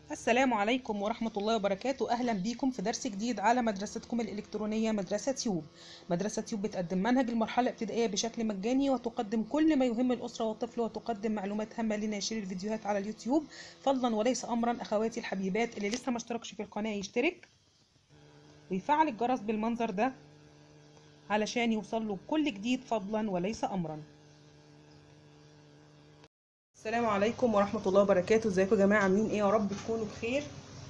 السلام عليكم ورحمة الله وبركاته أهلا بيكم في درس جديد على مدرستكم الإلكترونية مدرسة تيوب مدرسة تيوب بتقدم منهج المرحلة الابتدائية بشكل مجاني وتقدم كل ما يهم الأسرة والطفل وتقدم معلومات هامة لناشر الفيديوهات على اليوتيوب فضلا وليس أمرا أخواتي الحبيبات اللي لسه ما اشتركش في القناة يشترك ويفعل الجرس بالمنظر ده علشان يوصل له كل جديد فضلا وليس أمرا السلام عليكم ورحمة الله وبركاته ازيكم يا جماعة عاملين ايه يا رب تكونوا بخير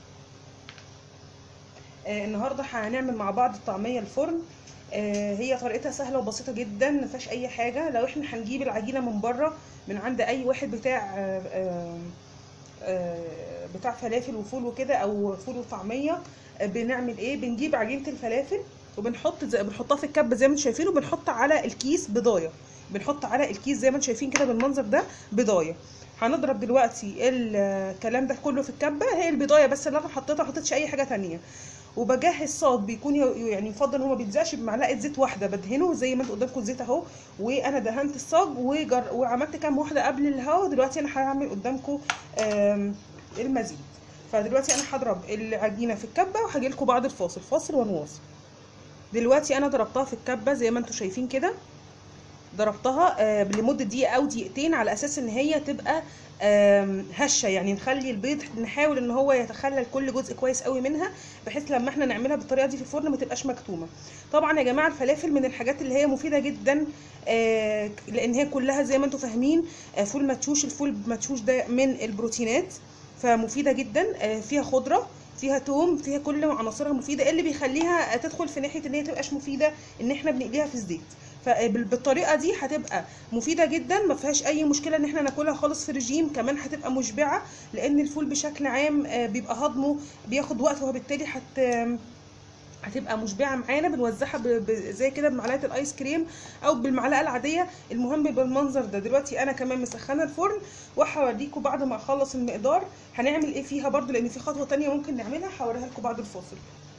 آه النهاردة هنعمل مع بعض الطعمية الفرن آه هي طريقتها سهلة وبسيطة جدا مفيهاش اي حاجة لو احنا هنجيب العجينة من بره من عند اي واحد بتاع آه آه آه بتاع فلافل وفول وكده او فول وطعمية آه بنعمل ايه بنجيب عجينة الفلافل وبنحط زي بنحطها في الكب زي ما انتم شايفين وبنحط على الكيس بضايه بنحط على الكيس زي ما انتم شايفين كده بالمنظر ده بضايه هنضرب دلوقتي الكلام ده كله في الكبه هي البضايه بس اللي انا حطيتها ما حطيتش اي حاجه تانية وبجهز صاج بيكون يعني يفضل ان هو ما بيتزقش بمعلقه زيت واحده بدهنه زي ما انتوا قدامكم الزيت اهو وانا دهنت الصاج وجر... وعملت كام واحده قبل الهوا دلوقتي انا هعمل قدامكم المزيد فدلوقتي انا هضرب العجينه في الكبه وهاجي لكم بعد الفاصل فاصل ونواصل دلوقتي انا ضربتها في الكبه زي ما انتم شايفين كده ضربتها لمده دقيقه او دقيقتين على اساس ان هي تبقى هشه يعني نخلي البيض نحاول ان هو يتخلل كل جزء كويس قوي منها بحيث لما احنا نعملها بالطريقه دي في الفرن ما تبقاش مكتومه طبعا يا جماعه الفلافل من الحاجات اللي هي مفيده جدا لان هي كلها زي ما انتم فاهمين فول مدشوش الفول مدشوش ده من البروتينات فمفيده جدا فيها خضره فيها توم فيها كل عناصرها مفيده اللي بيخليها تدخل في ناحيه ان هي تبقاش مفيده ان احنا بنقليها في الزيت فبالطريقه دي هتبقى مفيده جدا ما فيهاش اي مشكله ان احنا ناكلها خالص في رجيم كمان هتبقى مشبعه لان الفول بشكل عام بيبقى هضمه بياخد وقت وبالتالي هت هتبقى مشبعه معانا بنوزعها ب... زي كده بمعلقه الايس كريم او بالمعلقه العاديه المهم بالمنظر ده دلوقتي انا كمان مسخنه الفرن وهوريكم بعد ما اخلص المقدار هنعمل ايه فيها برده لان في خطوه تانية ممكن نعملها هوريها لكم بعد الفاصل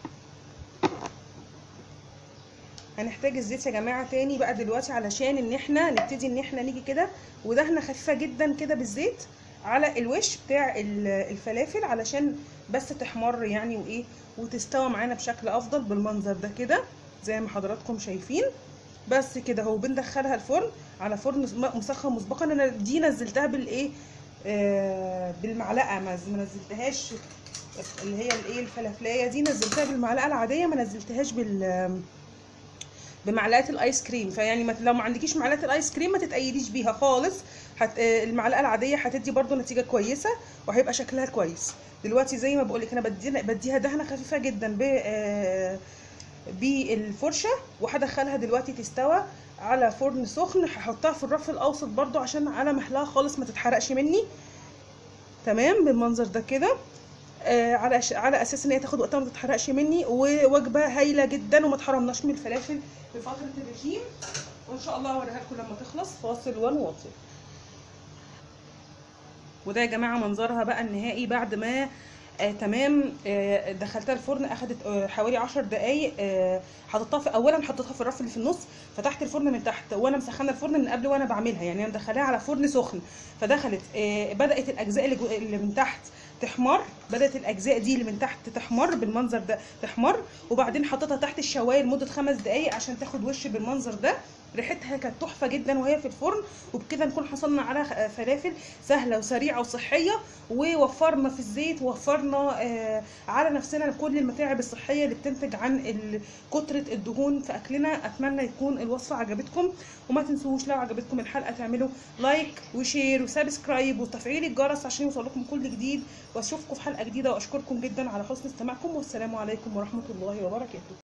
هنحتاج الزيت يا جماعه تاني بقى دلوقتي علشان ان احنا نبتدي ان احنا نيجي كده ودهنه خفيفه جدا كده بالزيت على الوش بتاع الفلافل علشان بس تحمر يعني وايه وتستوى معانا بشكل افضل بالمنظر ده كده زي ما حضراتكم شايفين بس كده اهو بندخلها الفرن على فرن مسخن مسبقا انا دي نزلتها بالايه آه بالمعلقه ما نزلتهاش اللي هي الايه الفلافلايه دي نزلتها بالمعلقه العاديه ما نزلتهاش بال بمعلقه الايس كريم فيعني لو ما عندكيش معلقه الايس كريم ما تتأيديش بيها خالص هت... المعلقه العاديه هتدي برده نتيجه كويسه وهيبقى شكلها كويس دلوقتي زي ما بقول لك انا بديها بديها دهنه خفيفه جدا ب آه... بالفرشه وهدخلها دلوقتي تستوى على فرن سخن هحطها في الرف الاوسط برده عشان على محلها خالص ما تتحرقش مني تمام بالمنظر ده كده آه على ش... على اساس ان هي تاخد وقتها ما تتحرقش مني ووجبه هايله جدا وما تحرمناش من الفلافل في فتره الرجيم وان شاء الله اوريها لكم لما تخلص فاصل ونواصل وده يا جماعه منظرها بقى النهائي بعد ما آه تمام آه دخلتها الفرن اخدت آه حوالي 10 دقايق آه حطيتها في اولا حطيتها في الرف اللي في النص فتحت الفرن من تحت وانا مسخنه الفرن من قبل وانا بعملها يعني انا مدخلاها على فرن سخن فدخلت آه بدات الاجزاء اللي, اللي من تحت تحمر بدات الاجزاء دي اللي من تحت تحمر بالمنظر ده تحمر وبعدين حطيتها تحت الشوايه لمده خمس دقائق عشان تاخد وش بالمنظر ده ريحتها كانت تحفه جدا وهي في الفرن وبكده نكون حصلنا على فلافل سهله وسريعه وصحيه ووفرنا في الزيت ووفرنا آه على نفسنا كل المتاعب الصحيه اللي بتنتج عن كتره الدهون في اكلنا اتمنى يكون الوصفه عجبتكم وما تنسوش لو عجبتكم الحلقه تعملوا لايك وشير وسبسكرايب وتفعيل الجرس عشان يوصلكم كل جديد واشوفكم في حلقه جديده واشكركم جدا على حسن استماعكم والسلام عليكم ورحمه الله وبركاته